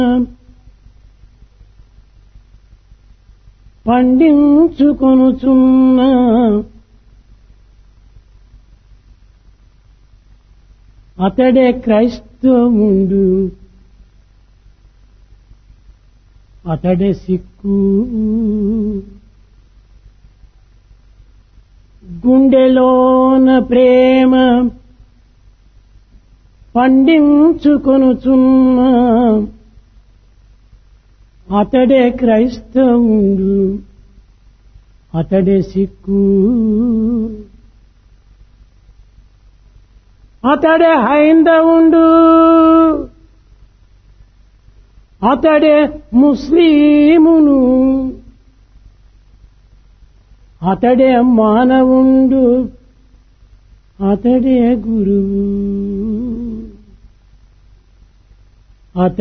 పండించుకొనుచున్న అతడే క్రైస్తవుండు అతడే సిక్కు గుండెలోన ప్రేమ పండించుకొనుచున్న అతడే క్రైస్తవుండు అతడే సిక్కు అతడే హైందవుండు అతడే ముస్లిమును అతడే మానవుండు అతడే గురువు అతడే